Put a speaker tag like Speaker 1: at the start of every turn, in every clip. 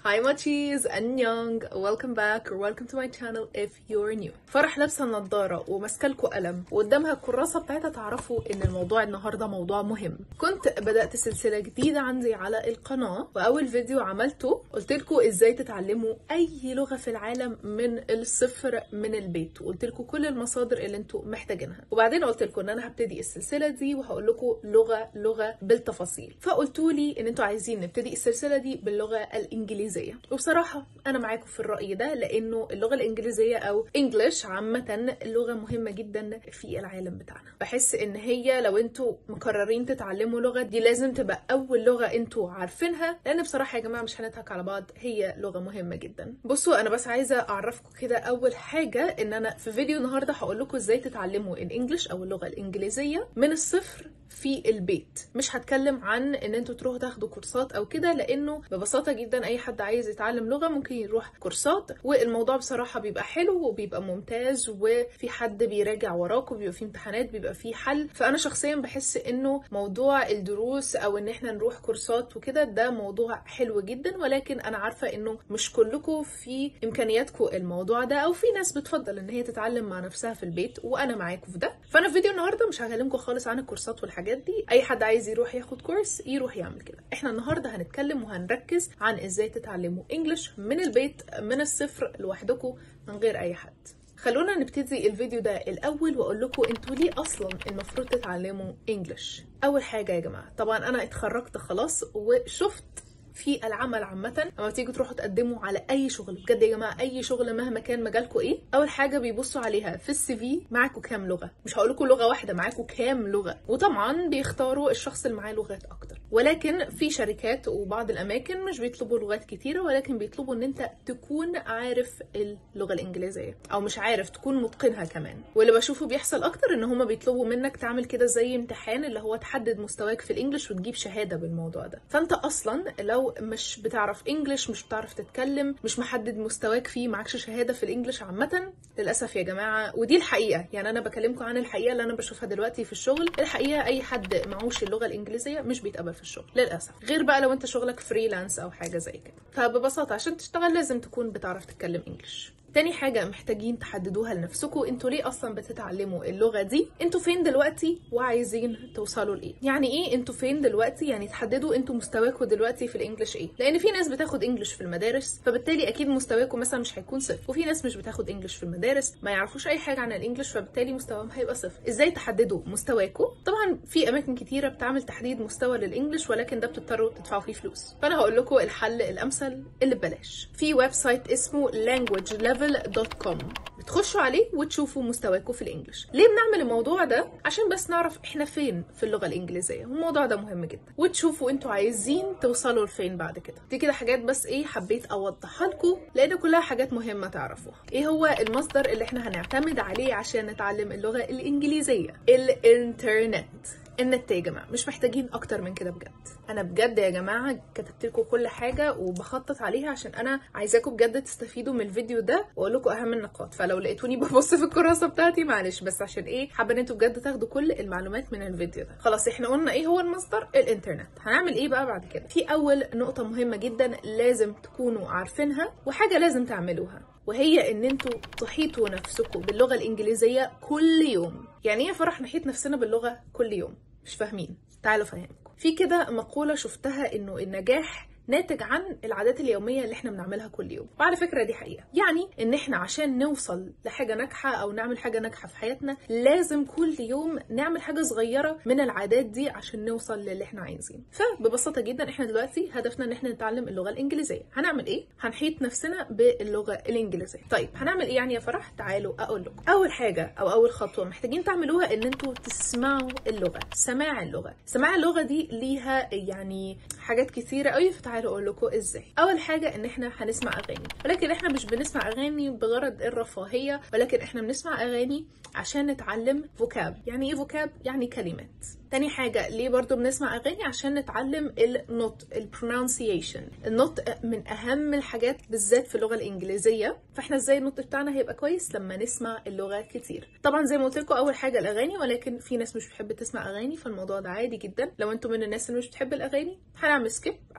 Speaker 1: Hi Machis annyeong welcome back or welcome to my channel if you're new فرح لابسه النضاره وماسكه لكم قلم وقدامها الكراسه بتاعتها تعرفوا ان الموضوع النهارده موضوع مهم كنت بدات سلسله جديده عندي على القناه واول فيديو عملته قلت لكم ازاي تتعلموا اي لغه في العالم من الصفر من البيت وقلت لكم كل المصادر اللي انتم محتاجينها وبعدين قلت لكم ان انا هبتدي السلسله دي وهقول لكم لغه لغه بالتفاصيل فقلتوا لي ان انتوا عايزين نبتدي السلسله دي باللغه الانجليزيه وبصراحه انا معاكم في الراي ده لانه اللغه الانجليزيه او انجلش عامه لغه مهمه جدا في العالم بتاعنا بحس ان هي لو انتوا مقررين تتعلموا لغه دي لازم تبقى اول لغه انتوا عارفينها لان بصراحه يا جماعه مش هنضحك على بعض هي لغه مهمه جدا بصوا انا بس عايزه اعرفكم كده اول حاجه ان انا في فيديو النهارده هقول لكم ازاي تتعلموا الانجليش او اللغه الانجليزيه من الصفر في البيت مش هتكلم عن ان انتوا تروحوا تاخدوا كورسات او كده لانه ببساطه جدا اي حد عايز يتعلم لغه ممكن يروح كورسات والموضوع بصراحه بيبقى حلو وبيبقى ممتاز وفي حد بيراجع وراك وبيبقى في امتحانات بيبقى في حل فانا شخصيا بحس انه موضوع الدروس او ان احنا نروح كورسات وكده ده موضوع حلو جدا ولكن انا عارفه انه مش كلكم في امكانياتكم الموضوع ده او في ناس بتفضل ان هي تتعلم مع نفسها في البيت وانا معاكم في ده فانا في فيديو النهارده مش هكلمكم خالص عن الكورسات والحاجات دي اي حد عايز يروح ياخد كورس يروح يعمل كده احنا النهارده هنتكلم وهنركز عن ازاي تتعلموا انجلش من البيت من الصفر لوحدكم من غير اي حد خلونا نبتدي الفيديو ده الاول واقول لكم انتوا ليه اصلا المفروض تتعلموا انجلش اول حاجه يا جماعه طبعا انا اتخرجت خلاص وشفت في العمل عامة لما تيجوا تروحوا تقدموا على أي شغل بجد يا جماعة أي شغل مهما كان مجالكم إيه أول حاجة بيبصوا عليها في السي في معاكم كام لغة مش هقول لكم لغة واحدة معاكم كام لغة وطبعا بيختاروا الشخص اللي معاه لغات أكتر ولكن في شركات وبعض الأماكن مش بيطلبوا لغات كتيرة ولكن بيطلبوا إن أنت تكون عارف اللغة الإنجليزية أو مش عارف تكون متقنها كمان واللي بشوفه بيحصل أكتر إن هما بيطلبوا منك تعمل كده زي امتحان اللي هو تحدد مستواك في الإنجليش وتجيب شهادة بالموضوع ده فأنت أصلا لو مش بتعرف انجلش مش بتعرف تتكلم مش محدد مستواك فيه معكش شهاده في الانجليش عامه للاسف يا جماعه ودي الحقيقه يعني انا بكلمكم عن الحقيقه اللي انا بشوفها دلوقتي في الشغل الحقيقه اي حد معهوش اللغه الانجليزيه مش بيتقبل في الشغل للاسف غير بقى لو انت شغلك فريلانس او حاجه زي كده فببساطه عشان تشتغل لازم تكون بتعرف تتكلم انجلش تاني حاجة محتاجين تحددوها لنفسكم انتوا ليه اصلا بتتعلموا اللغة دي انتوا فين دلوقتي وعايزين توصلوا لايه يعني ايه انتوا فين دلوقتي يعني تحددوا انتوا مستواكم دلوقتي في الانجليش ايه لان في ناس بتاخد انجليش في المدارس فبالتالي اكيد مستواكم مثلا مش هيكون صفر وفي ناس مش بتاخد انجليش في المدارس ما يعرفوش اي حاجة عن الانجليش فبالتالي مستواهم هيبقى صفر ازاي تحددوا مستواكم طبعا في اماكن كتيرة بتعمل تحديد مستوى للانجليش ولكن ده بتضطروا تدفعوا فيه فلوس فانا هقول لكم الحل الامثل اللي ببلاش في ويب سايت اسمه languagelevel.com بتخشوا عليه وتشوفوا مستواكم في الانجليش ليه بنعمل الموضوع ده عشان بس نعرف احنا فين في اللغه الانجليزيه والموضوع ده مهم جدا وتشوفوا انتوا عايزين توصلوا لفين بعد كده دي كده حاجات بس ايه حبيت اوضحها لكم لان كلها حاجات مهمه تعرفوها ايه هو المصدر اللي احنا هنعتمد عليه عشان نتعلم اللغه الانجليزيه الانترنت النت يا جماعه مش محتاجين اكتر من كده بجد انا بجد يا جماعه كتبت لكم كل حاجه وبخطط عليها عشان انا عايزاكم بجد تستفيدوا من الفيديو ده واقول لكم اهم النقاط فلو لقيتوني ببص في الكراسه بتاعتي معلش بس عشان ايه حابه ان انتوا بجد تاخدوا كل المعلومات من الفيديو ده خلاص احنا قلنا ايه هو المصدر الانترنت هنعمل ايه بقى بعد كده في اول نقطه مهمه جدا لازم تكونوا عارفينها وحاجه لازم تعملوها وهي ان انتوا تحيطوا نفسكم باللغه الانجليزيه كل يوم يعني ايه فرح نحيط نفسنا باللغه كل يوم مش فاهمين تعالوا افهمكم في كده مقوله شفتها انه النجاح ناتج عن العادات اليومية اللي احنا بنعملها كل يوم وعلى فكرة دي حقيقة يعني ان احنا عشان نوصل لحاجة ناجحة او نعمل حاجة ناجحة في حياتنا لازم كل يوم نعمل حاجة صغيرة من العادات دي عشان نوصل للي احنا عايزينه فببساطة جدا احنا دلوقتي هدفنا ان احنا نتعلم اللغة الانجليزية هنعمل ايه هنحيط نفسنا باللغة الانجليزية طيب هنعمل ايه يعني يا فرح تعالوا اقول لكم اول حاجة او اول خطوة محتاجين تعملوها ان انتوا تسمعوا اللغة سماع اللغة سماع اللغة دي ليها يعني حاجات كتيرة قوي فتعالوا اقول لكم ازاي اول حاجة ان احنا هنسمع اغاني ولكن احنا مش بنسمع اغاني بغرض الرفاهية ولكن احنا بنسمع اغاني عشان نتعلم فوكاب يعني ايه فوكاب يعني كلمات تاني حاجة ليه برضو بنسمع أغاني عشان نتعلم النطق البرونانسيشن النطق من أهم الحاجات بالذات في اللغة الإنجليزية فإحنا إزاي النطق بتاعنا هيبقى كويس لما نسمع اللغة كتير طبعا زي ما قلت لكم أول حاجة الأغاني ولكن في ناس مش بتحب تسمع أغاني فالموضوع ده عادي جدا لو أنتم من الناس اللي مش بتحب الأغاني هنعمل سكيب عادي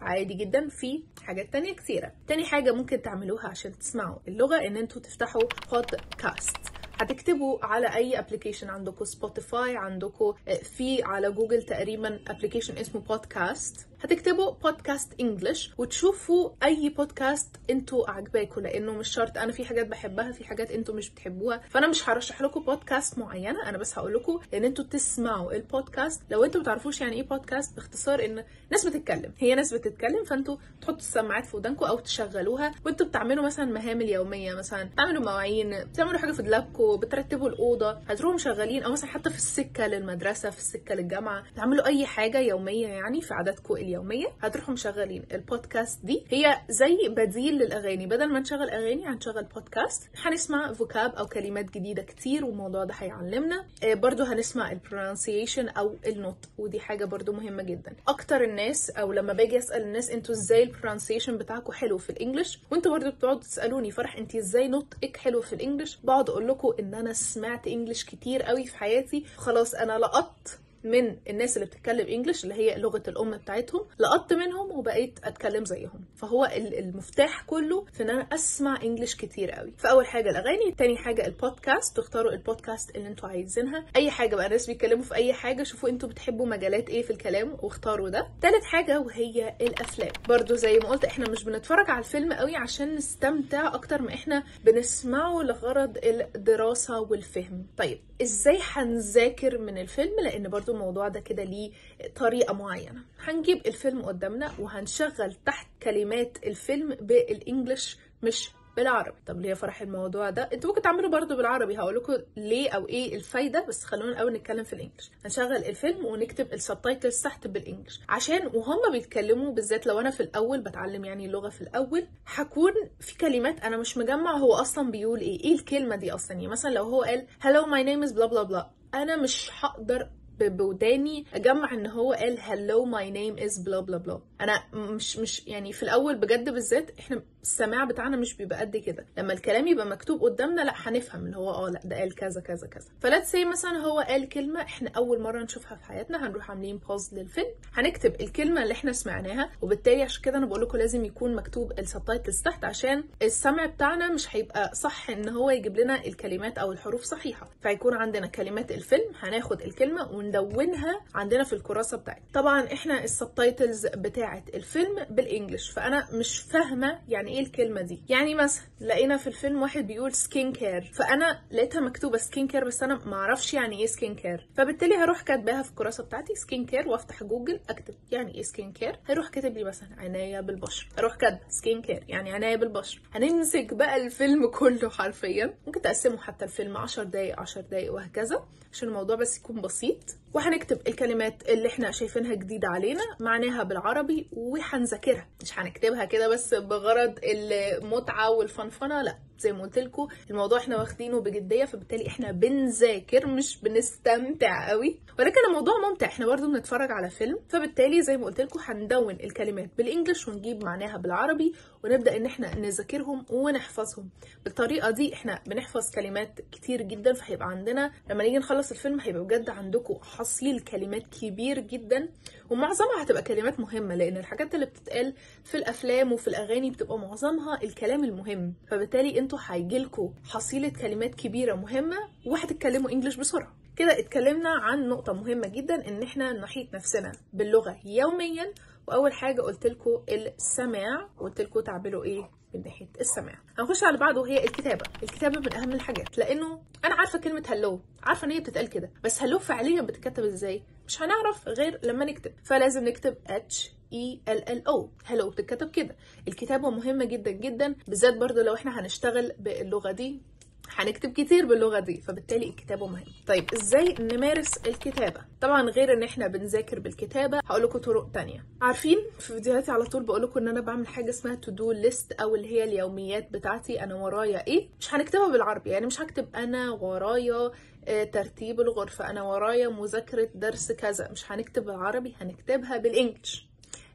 Speaker 1: جدا في حاجات تانية كتيرة تاني حاجة ممكن تعملوها عشان تسمعوا اللغة ان انتوا تفتحوا بودكاست هتكتبوا على اي ابلكيشن عندكم سبوتيفاي عندكم في على جوجل تقريبا ابلكيشن اسمه بودكاست هتكتبوا بودكاست انجلش وتشوفوا اي بودكاست انتوا عجباكوا لانه مش شرط انا في حاجات بحبها في حاجات انتوا مش بتحبوها فانا مش هرشح لكم بودكاست معينه انا بس هقول لكم ان انتوا تسمعوا البودكاست لو انتوا ما تعرفوش يعني ايه بودكاست باختصار ان ناس بتتكلم هي ناس بتتكلم فانتوا تحطوا السماعات في ودانكم او تشغلوها وانتوا بتعملوا مثلا مهام اليوميه مثلا تعملوا مواعين بتعملوا حاجه في دولابكم بترتبوا الاوضه هتروحوا مشغلين او مثلا حتى في السكه للمدرسه في السكه للجامعه تعملوا اي حاجه يوميه يعني في عاداتكم اليوميه هتروحوا مشغلين البودكاست دي هي زي بديل للاغاني بدل ما نشغل اغاني هنشغل بودكاست هنسمع فوكاب او كلمات جديده كتير والموضوع ده هيعلمنا آه برضو هنسمع البرونسيشن او النطق ودي حاجه برضو مهمه جدا اكتر الناس او لما باجي اسال الناس انتوا ازاي البرونسيشن بتاعكم حلو في الانجليش وانتوا برضو بتقعدوا تسالوني فرح انت ازاي نطقك حلو في الانجليش بقعد اقول لكم ان انا سمعت انجليش كتير قوي في حياتي خلاص انا لقطت من الناس اللي بتتكلم انجلش اللي هي لغه الام بتاعتهم لقطت منهم وبقيت اتكلم زيهم فهو المفتاح كله في ان انا اسمع انجلش كتير قوي فاول حاجه الاغاني تاني حاجه البودكاست تختاروا البودكاست اللي انتوا عايزينها اي حاجه بقى ناس بيتكلموا في اي حاجه شوفوا انتوا بتحبوا مجالات ايه في الكلام واختاروا ده تالت حاجه وهي الافلام برضو زي ما قلت احنا مش بنتفرج على الفيلم قوي عشان نستمتع اكتر ما احنا بنسمعه لغرض الدراسه والفهم طيب ازاي هنذاكر من الفيلم لان برضو الموضوع ده كده ليه طريقه معينه هنجيب الفيلم قدامنا وهنشغل تحت كلمات الفيلم بالانجلش مش بالعربي طب ليه فرح الموضوع ده انتوا ممكن تعملوا برضو بالعربي هقول لكم ليه او ايه الفايده بس خلونا الاول نتكلم في الانجليش هنشغل الفيلم ونكتب السبتايتلز تحت بالانجلش عشان وهم بيتكلموا بالذات لو انا في الاول بتعلم يعني اللغه في الاول هكون في كلمات انا مش مجمع هو اصلا بيقول ايه ايه الكلمه دي اصلا يعني مثلا لو هو قال hello my name is blah blah blah انا مش هقدر بوداني اجمع ان هو قال hello my name is blah blah blah انا مش مش يعني في الاول بجد بالذات احنا السماع بتاعنا مش بيبقى قد كده لما الكلام يبقى مكتوب قدامنا لا هنفهم اللي هو اه لا ده قال كذا كذا كذا فلات سي مثلا هو قال كلمه احنا اول مره نشوفها في حياتنا هنروح عاملين باوز للفيلم هنكتب الكلمه اللي احنا سمعناها وبالتالي عشان كده انا بقول لكم لازم يكون مكتوب السبتايتلز تحت عشان السمع بتاعنا مش هيبقى صح ان هو يجيب لنا الكلمات او الحروف صحيحه فهيكون عندنا كلمات الفيلم هناخد الكلمه وندونها عندنا في الكراسه بتاعتنا طبعا احنا السبتايتلز بتاعه الفيلم بالانجلش فانا مش فاهمه يعني ايه الكلمه دي يعني مثلا لقينا في الفيلم واحد بيقول سكين كير فانا لقيتها مكتوبه سكين كير بس انا ما اعرفش يعني ايه سكين كير فبالتالي هروح كاتباها في الكراسه بتاعتي سكين كير وافتح جوجل اكتب يعني ايه سكين كير هيروح كاتب لي مثلا عنايه بالبشره اروح كاتبه سكين كير يعني عنايه بالبشره هنمسك بقى الفيلم كله حرفيا ممكن تقسمه حتى الفيلم 10 دقايق 10 دقايق وهكذا عشان الموضوع بس يكون بسيط وهنكتب الكلمات اللي احنا شايفينها جديده علينا معناها بالعربي وهنذاكرها مش هنكتبها كده بس بغرض المتعه والفنفنه لا زي ما قلت لكم الموضوع احنا واخدينه بجديه فبالتالي احنا بنذاكر مش بنستمتع قوي ولكن الموضوع ممتع احنا برضو بنتفرج على فيلم فبالتالي زي ما قلت لكم هندون الكلمات بالانجلش ونجيب معناها بالعربي ونبدا ان احنا نذاكرهم ونحفظهم بالطريقه دي احنا بنحفظ كلمات كتير جدا فهيبقى عندنا لما نيجي نخلص الفيلم هيبقى بجد عندكم حصيل كلمات كبير جدا ومعظمها هتبقى كلمات مهمه لان الحاجات اللي بتتقال في الافلام وفي الاغاني بتبقى معظمها الكلام المهم فبالتالي انتوا هيجيلكوا حصيله كلمات كبيره مهمه وهتتكلموا انجلش بسرعه كده اتكلمنا عن نقطة مهمة جدا ان احنا نحيط نفسنا باللغة يوميا واول حاجة قلت لكم السماع قلت لكم تعملوا ايه من ناحيه السماع هنخش على بعض وهي الكتابه الكتابه من اهم الحاجات لانه انا عارفه كلمه هلو عارفه ان هي بتتقال كده بس هلو فعليا بتتكتب ازاي مش هنعرف غير لما نكتب فلازم نكتب اتش اي ال ال او هلو بتتكتب كده الكتابه مهمه جدا جدا بالذات برضو لو احنا هنشتغل باللغه دي هنكتب كتير باللغه دي فبالتالي الكتابه مهم طيب ازاي نمارس الكتابه طبعا غير ان احنا بنذاكر بالكتابه هقول لكم طرق تانية عارفين في فيديوهاتي على طول بقول لكم ان انا بعمل حاجه اسمها تو دو ليست او اللي هي اليوميات بتاعتي انا ورايا ايه مش هنكتبها بالعربي يعني مش هكتب انا ورايا ترتيب الغرفه انا ورايا مذاكره درس كذا مش هنكتب بالعربي هنكتبها بالانجلش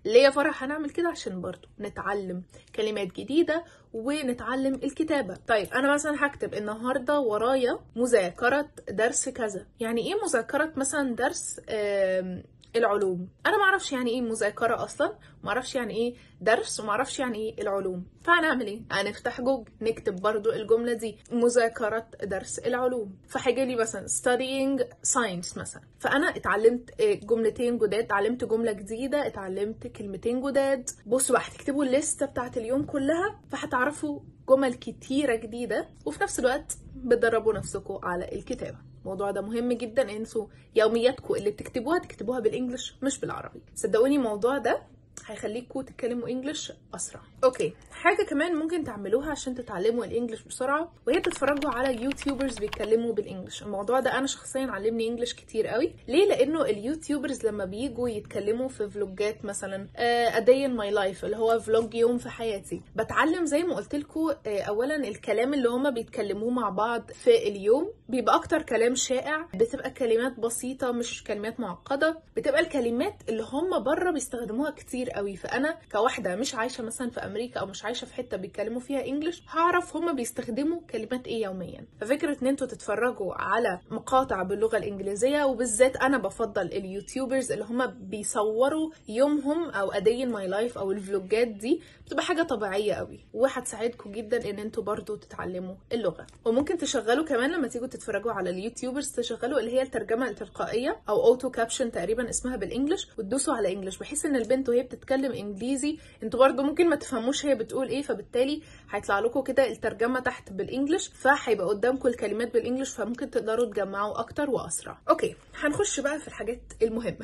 Speaker 1: ليه يا فرح هنعمل كده عشان برضو نتعلم كلمات جديده ونتعلم الكتابه طيب انا مثلا هكتب النهارده ورايا مذاكره درس كذا يعني ايه مذاكره مثلا درس آم، العلوم انا ما اعرفش يعني ايه مذاكره اصلا ما اعرفش يعني ايه درس وما اعرفش يعني ايه العلوم فهنعمل ايه هنفتح جوجل نكتب برضو الجمله دي مذاكره درس العلوم فهيجي لي مثلا studying science مثلا فانا اتعلمت آه، جملتين جداد اتعلمت جمله جديده اتعلمت كلمتين جداد بصوا بقى هتكتبوا الليسته بتاعت اليوم كلها فهتعرفوا جمل كتيره جديده وفي نفس الوقت بتدربوا نفسكم على الكتابه الموضوع ده مهم جدا ان انتوا يومياتكم اللي بتكتبوها تكتبوها بالانجلش مش بالعربي صدقوني الموضوع ده هيخليكوا تتكلموا انجلش اسرع اوكي حاجه كمان ممكن تعملوها عشان تتعلموا الانجليش بسرعه وهي تتفرجوا على يوتيوبرز بيتكلموا بالانجلش الموضوع ده انا شخصيا علمني انجليش كتير قوي ليه لانه اليوتيوبرز لما بيجوا يتكلموا في فلوجات مثلا آه، a day in my life اللي هو فلوج يوم في حياتي بتعلم زي ما قلت لكم اولا الكلام اللي هما بيتكلموه مع بعض في اليوم بيبقى اكتر كلام شائع بتبقى كلمات بسيطه مش كلمات معقده بتبقى الكلمات اللي هم بره بيستخدموها كتير قوي فانا كواحده مش عايشه مثلا في امريكا او مش عايشه في حته بيتكلموا فيها انجلش هعرف هم بيستخدموا كلمات ايه يوميا ففكره ان انتوا تتفرجوا على مقاطع باللغه الانجليزيه وبالذات انا بفضل اليوتيوبرز اللي هم بيصوروا يومهم او ادي ماي لايف او الفلوجات دي بتبقى حاجه طبيعيه قوي وهتساعدكم جدا ان انتوا برضو تتعلموا اللغه وممكن تشغلوا كمان لما تيجوا تتفرجوا على اليوتيوبرز تشغلوا اللي هي الترجمه التلقائيه او اوتو كابشن تقريبا اسمها بالانجلش وتدوسوا على انجلش بحيث ان البنت وهي بتتكلم انجليزي انتوا برضو ممكن ما تفهموش هي بتقول ايه فبالتالي هيطلع لكم كده الترجمه تحت بالانجلش فهيبقى قدامكم الكلمات بالانجلش فممكن تقدروا تجمعوا اكتر واسرع اوكي هنخش بقى في الحاجات المهمه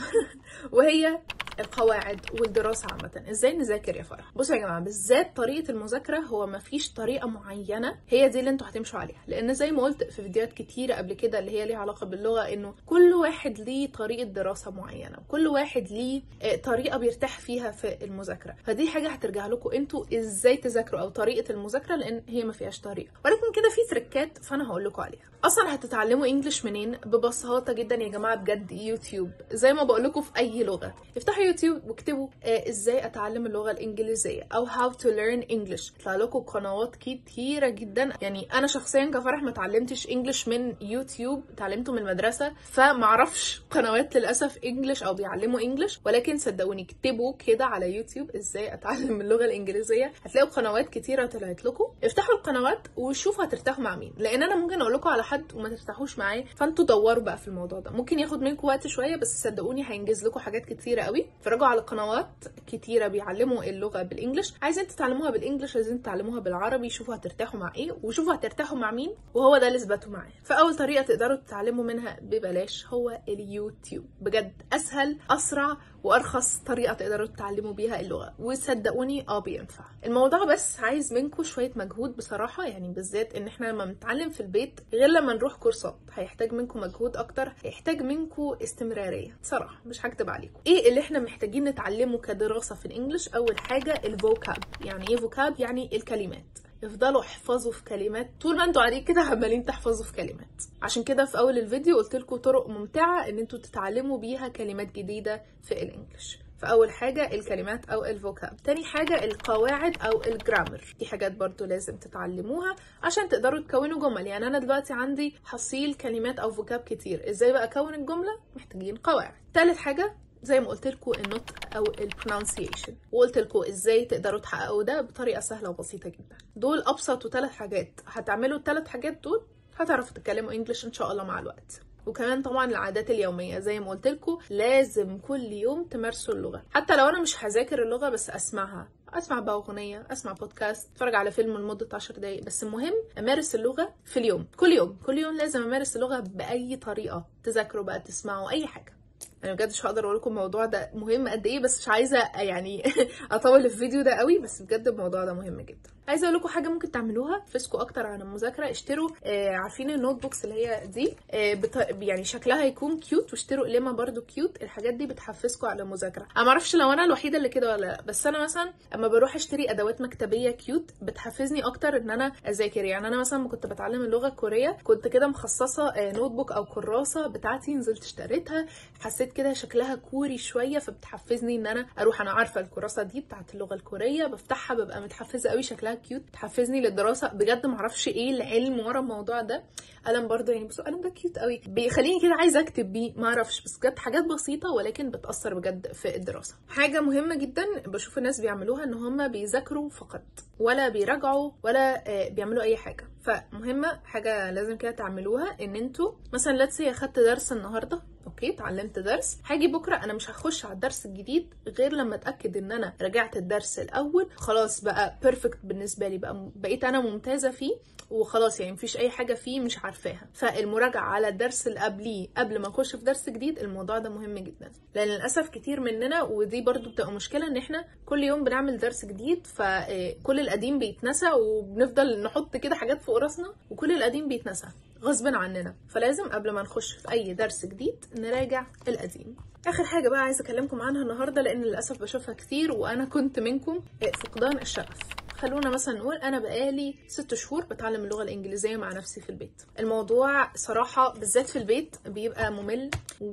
Speaker 1: وهي القواعد والدراسه عامه ازاي نذاكر يا فرح بصوا يا جماعه بالذات طريقه المذاكره هو ما فيش طريقه معينه هي دي اللي انتوا هتمشوا عليها لان زي ما قلت في فيديوهات كتيره قبل كده اللي هي ليها علاقه باللغه انه كل واحد ليه طريقه دراسه معينه وكل واحد ليه آه، طريقه بيرتاح فيها في المذاكره فدي حاجه هترجع لكم انتوا ازاي تذاكروا او طريقه المذاكره لان هي ما فيهاش طريقه ولكن كده في تريكات فانا هقول لكم عليها اصلا هتتعلموا انجلش منين ببساطه جدا يا جماعه بجد يوتيوب زي ما بقول لكم في اي لغه افتحوا يوتيوب واكتبوا آه ازاي اتعلم اللغه الانجليزيه او how to learn English يطلع لكم قنوات كتيره جدا يعني انا شخصيا كفرح ما اتعلمتش انجلش من يوتيوب اتعلمته من المدرسه فمعرفش قنوات للاسف انجلش او بيعلموا انجلش ولكن صدقوني اكتبوا كده على يوتيوب ازاي اتعلم اللغه الانجليزيه هتلاقوا قنوات كتيره طلعت لكم افتحوا القنوات وشوفوا هترتاحوا مع مين لان انا ممكن اقول لكم على حد وما ترتاحوش معاه فانتوا دوروا بقى في الموضوع ده ممكن ياخد منكم وقت شويه بس صدقوني هينجز لكم حاجات كتيره قوي اتفرجوا على قنوات كتيره بيعلموا اللغه بالانجلش عايزين تتعلموها بالانجلش عايزين تتعلموها بالعربي شوفوا هترتاحوا مع ايه وشوفوا هترتاحوا مع مين وهو ده اللي اثبتوا معاه فاول طريقه تقدروا تتعلموا منها ببلاش هو اليوتيوب بجد اسهل اسرع وارخص طريقه تقدروا تتعلموا بيها اللغه وصدقوني اه بينفع الموضوع بس عايز منكم شويه مجهود بصراحه يعني بالذات ان احنا لما بنتعلم في البيت غير لما نروح كورسات هيحتاج منكم مجهود اكتر هيحتاج منكم استمراريه صراحه مش هكتب عليكم ايه اللي احنا محتاجين نتعلمه كدراسه في الانجليش اول حاجه الفوكاب يعني ايه فوكاب يعني الكلمات افضلوا احفظوا في كلمات طول ما انتوا قاعدين كده عمالين تحفظوا في كلمات عشان كده في اول الفيديو قلت لكم طرق ممتعه ان انتوا تتعلموا بيها كلمات جديده في الانجليش فاول حاجه الكلمات او الفوكاب تاني حاجه القواعد او الجرامر دي حاجات برضو لازم تتعلموها عشان تقدروا تكونوا جمل يعني انا دلوقتي عندي حصيل كلمات او فوكاب كتير ازاي بقى اكون الجمله محتاجين قواعد تالت حاجه زي ما قلت لكم النطق او البرونسيشن وقلت لكم ازاي تقدروا تحققوا ده بطريقه سهله وبسيطه جدا دول ابسط وثلاث حاجات هتعملوا الثلاث حاجات دول هتعرفوا تتكلموا انجلش ان شاء الله مع الوقت وكمان طبعا العادات اليوميه زي ما قلت لكم لازم كل يوم تمارسوا اللغه حتى لو انا مش هذاكر اللغه بس اسمعها اسمع بقى اغنيه اسمع بودكاست اتفرج على فيلم لمده 10 دقايق بس المهم امارس اللغه في اليوم كل يوم كل يوم لازم امارس اللغه باي طريقه تذاكروا بقى تسمعوا اي حاجه انا بجد مش هقدر اقول لكم الموضوع ده مهم قد ايه بس مش عايزه يعني اطول الفيديو ده قوي بس بجد الموضوع ده مهم جدا عايزه اقول لكم حاجه ممكن تعملوها تفسكوا اكتر عن المذاكره اشتروا آه عارفين النوت بوكس اللي هي دي آه بت... يعني شكلها هيكون كيوت واشتروا قلمه برده كيوت الحاجات دي بتحفزكوا على المذاكره انا ما اعرفش لو انا الوحيده اللي كده ولا لا بس انا مثلا اما بروح اشتري ادوات مكتبيه كيوت بتحفزني اكتر ان انا اذاكر يعني انا مثلا كنت بتعلم اللغه الكوريه كنت كده مخصصه آه نوت بوك او كراسه بتاعتي نزلت اشتريتها حسيت كده شكلها كوري شويه فبتحفزني ان انا اروح انا عارفه الكراسه دي بتاعت اللغه الكوريه بفتحها ببقى متحفزه قوي شكلها كيوت تحفزني للدراسه بجد معرفش ايه العلم ورا الموضوع ده قلم برضه يعني بصوا القلم ده كيوت قوي بيخليني كده عايزه اكتب بيه ما اعرفش بس بجد حاجات بسيطه ولكن بتاثر بجد في الدراسه حاجه مهمه جدا بشوف الناس بيعملوها ان هم بيذاكروا فقط ولا بيراجعوا ولا آه، بيعملوا اي حاجه فمهمه حاجه لازم كده تعملوها ان انتوا مثلا لاتس اخدت درس النهارده اوكي اتعلمت درس هاجي بكره انا مش هخش على الدرس الجديد غير لما اتاكد ان انا رجعت الدرس الاول خلاص بقى بيرفكت بالنسبه لي بقى بقيت انا ممتازه فيه وخلاص يعني مفيش اي حاجه فيه مش عارفاها فالمراجعه على الدرس اللي قبليه قبل ما نخش في درس جديد الموضوع ده مهم جدا لان للاسف كتير مننا ودي برضو بتبقى مشكله ان احنا كل يوم بنعمل درس جديد فكل القديم بيتنسى وبنفضل نحط كده حاجات فوق راسنا وكل القديم بيتنسى غصب عننا فلازم قبل ما نخش في اي درس جديد نراجع القديم اخر حاجه بقى عايزه اكلمكم عنها النهارده لان للاسف بشوفها كتير وانا كنت منكم فقدان الشغف خلونا مثلا نقول انا بقالي ست شهور بتعلم اللغه الانجليزيه مع نفسي في البيت الموضوع صراحه بالذات في البيت بيبقى ممل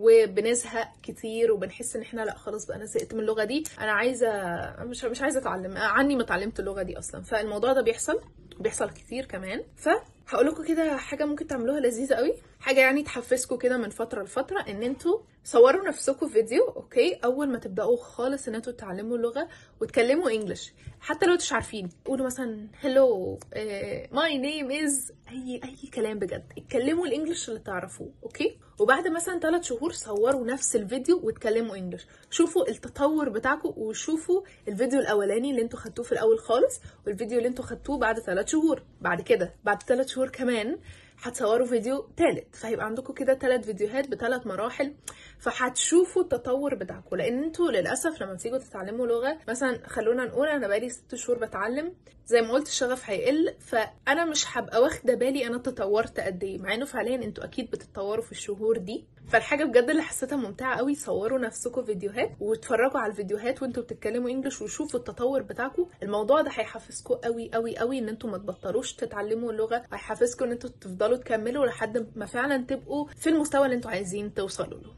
Speaker 1: وبنزهق كتير وبنحس ان احنا لا خلاص بقى انا زهقت من اللغه دي انا عايزه مش مش عايزه اتعلم عني ما اتعلمت اللغه دي اصلا فالموضوع ده بيحصل بيحصل كتير كمان ف هقول لكم كده حاجه ممكن تعملوها لذيذه قوي حاجه يعني تحفزكم كده من فتره لفتره ان انتوا صوروا نفسكم فيديو اوكي اول ما تبداوا خالص ان انتوا تتعلموا اللغه وتكلموا انجلش حتى لو مش عارفين قولوا مثلا هلو ماي نيم از اي اي كلام بجد اتكلموا الانجليش اللي تعرفوه اوكي وبعد مثلا ثلاث شهور صوروا نفس الفيديو واتكلموا انجلش شوفوا التطور بتاعكم وشوفوا الفيديو الاولاني اللي انتوا خدتوه في الاول خالص والفيديو اللي انتوا خدتوه بعد ثلاث شهور بعد كده بعد ثلاث شهور كمان هتصوروا فيديو تالت فهيبقى عندكم كده ثلاث فيديوهات بثلاث مراحل فهتشوفوا التطور بتاعكم لان انتوا للاسف لما تيجوا تتعلموا لغه مثلا خلونا نقول انا بقالي ست شهور بتعلم زي ما قلت الشغف هيقل فانا مش هبقى واخده بالي انا تطورت قد ايه مع انه فعليا انتوا اكيد بتتطوروا في الشهور دي فالحاجه بجد اللي حسيتها ممتعه قوي صوروا نفسكم فيديوهات واتفرجوا على الفيديوهات وانتوا بتتكلموا انجلش وشوفوا التطور بتاعكم الموضوع ده هيحفزكم قوي قوي قوي ان انتوا ما تبطلوش تتعلموا اللغه هيحفزكم ان انتوا تفضلوا تكملوا لحد ما فعلا تبقوا في المستوى اللي انتوا عايزين توصلوا له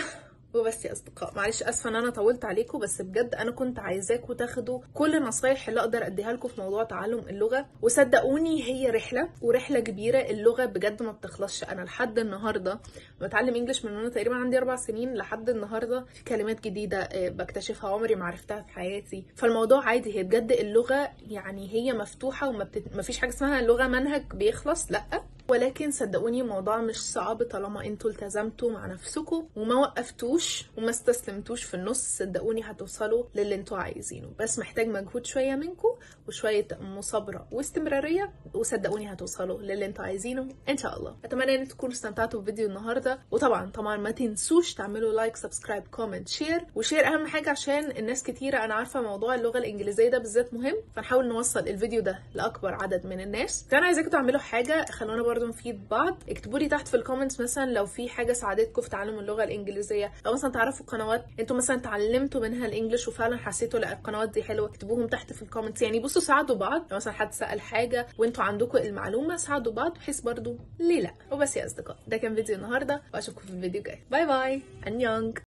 Speaker 1: وبس يا اصدقاء معلش اسفه ان انا طولت عليكم بس بجد انا كنت عايزاكم تاخدوا كل النصايح اللي اقدر اديها لكم في موضوع تعلم اللغه وصدقوني هي رحله ورحله كبيره اللغه بجد ما بتخلصش انا لحد النهارده بتعلم انجلش من وانا تقريبا عندي اربع سنين لحد النهارده في كلمات جديده آه، بكتشفها عمري ما عرفتها في حياتي فالموضوع عادي هي بجد اللغه يعني هي مفتوحه وما بتت... ما فيش حاجه اسمها لغه منهج بيخلص لا ولكن صدقوني الموضوع مش صعب طالما انتوا التزمتوا مع نفسكم وما وقفتوش وما استسلمتوش في النص صدقوني هتوصلوا للي انتوا عايزينه بس محتاج مجهود شويه منكم وشويه مثابره واستمراريه وصدقوني هتوصلوا للي انتوا عايزينه ان شاء الله اتمنى ان تكونوا استمتعتوا بفيديو النهارده وطبعا طبعا ما تنسوش تعملوا لايك سبسكرايب كومنت شير وشير اهم حاجه عشان الناس كتيره انا عارفه موضوع اللغه الانجليزيه ده بالذات مهم فنحاول نوصل الفيديو ده لاكبر عدد من الناس فانا عايزاكم تعملوا حاجه خلونا برضو نفيد بعض اكتبوا لي تحت في الكومنتس مثلا لو في حاجه ساعدتكم في تعلم اللغه الانجليزيه لو مثلا تعرفوا قنوات انتوا مثلا اتعلمتوا منها الانجليش وفعلا حسيتوا لا القنوات دي حلوه اكتبوهم تحت في الكومنتس يعني بصوا ساعدوا بعض لو مثلا حد سال حاجه وانتوا عندكم المعلومه ساعدوا بعض بحيث برضو ليه لا وبس يا اصدقاء ده كان فيديو النهارده واشوفكم في الفيديو الجاي باي باي انيونج